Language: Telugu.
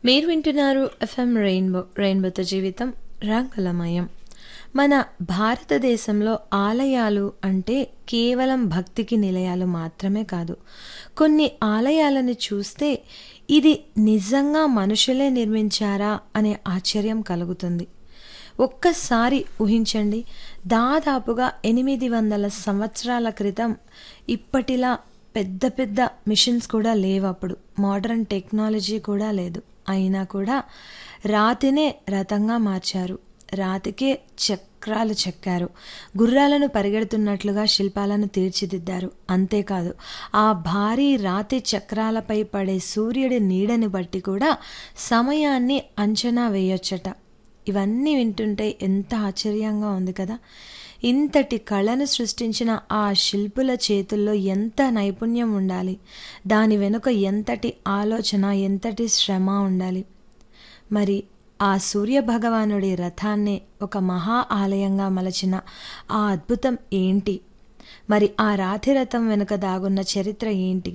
మీరు వింటున్నారు ఎఫ్ఎం రెయిన్బో రెయిన్బోతో జీవితం రంగులమయం మన భారతదేశంలో ఆలయాలు అంటే కేవలం భక్తికి నిలయాలు మాత్రమే కాదు కొన్ని ఆలయాలను చూస్తే ఇది నిజంగా మనుషులే నిర్మించారా అనే ఆశ్చర్యం కలుగుతుంది ఒక్కసారి ఊహించండి దాదాపుగా ఎనిమిది వందల సంవత్సరాల క్రితం ఇప్పటిలా పెద్ద పెద్ద మిషన్స్ కూడా లేవు అప్పుడు మోడర్న్ టెక్నాలజీ కూడా లేదు అయినా కూడా రాతినే రథంగా మార్చారు రాతికే చక్రాలు చెక్కారు గుర్రాలను పరిగెడుతున్నట్లుగా శిల్పాలను తీర్చిదిద్దారు అంతేకాదు ఆ భారీ రాతి చక్రాలపై పడే సూర్యుడి నీడని బట్టి కూడా సమయాన్ని అంచనా వేయొచ్చట ఇవన్నీ వింటుంటే ఎంత ఆశ్చర్యంగా ఉంది కదా ఇంతటి కళను సృష్టించిన ఆ శిల్పుల చేతుల్లో ఎంత నైపుణ్యం ఉండాలి దాని వెనుక ఎంతటి ఆలోచన ఎంతటి శ్రమ ఉండాలి మరి ఆ సూర్య భగవానుడి రథాన్నే ఒక మహా ఆలయంగా మలచిన ఆ అద్భుతం ఏంటి మరి ఆ రాతిరథం వెనుక దాగున్న చరిత్ర ఏంటి